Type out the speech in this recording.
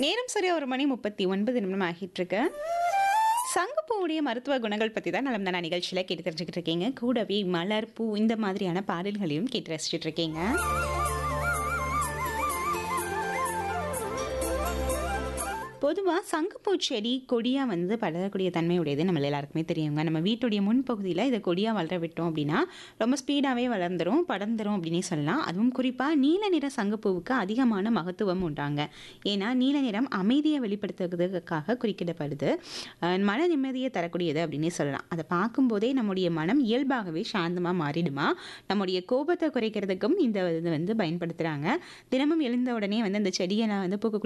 நேரம் சரியா ஒரு மணி முப்பத்தி ஒன்பது நிமிடம் ஆகிட்டு இருக்கு சங்குப்பூவுடைய மருத்துவ குணங்கள் பற்றி தான் நலம் தான நிகழ்ச்சியில் கேட்டு தெரிஞ்சுக்கிட்டு இருக்கீங்க கூடவே மலர் பூ இந்த மாதிரியான பாடல்களையும் கேட்டு ரசிச்சுட்டு இருக்கீங்க பொதுவாக சங்குப்பூ செடி கொடியாக வந்து படரக்கூடிய தன்மை உடையது நம்ம எல்லாருக்குமே தெரியுங்க நம்ம வீட்டுடைய முன்பகுதியில் இதை கொடியாக வளர விட்டோம் அப்படின்னா ரொம்ப ஸ்பீடாகவே வளர்ந்துரும் படர்ந்துரும் அப்படின்னே சொல்லலாம் அதுவும் குறிப்பாக நீல நிற சங்குப்பூவுக்கு அதிகமான மகத்துவம் உண்டாங்க ஏன்னா நீல நிறம் அமைதியை வெளிப்படுத்துறதுக்காக குறிப்பிடப்படுது அஹ் மன நிம்மதியை தரக்கூடியது அப்படின்னே சொல்லலாம் அதை பார்க்கும்போதே நம்முடைய மனம் இயல்பாகவே சாந்தமாக மாறிடுமா நம்முடைய கோபத்தை குறைக்கிறதுக்கும் இந்த இது வந்து பயன்படுத்துகிறாங்க தினமும் எழுந்த உடனே வந்து அந்த செடியை நான் வந்து பூக்கக்கூடிய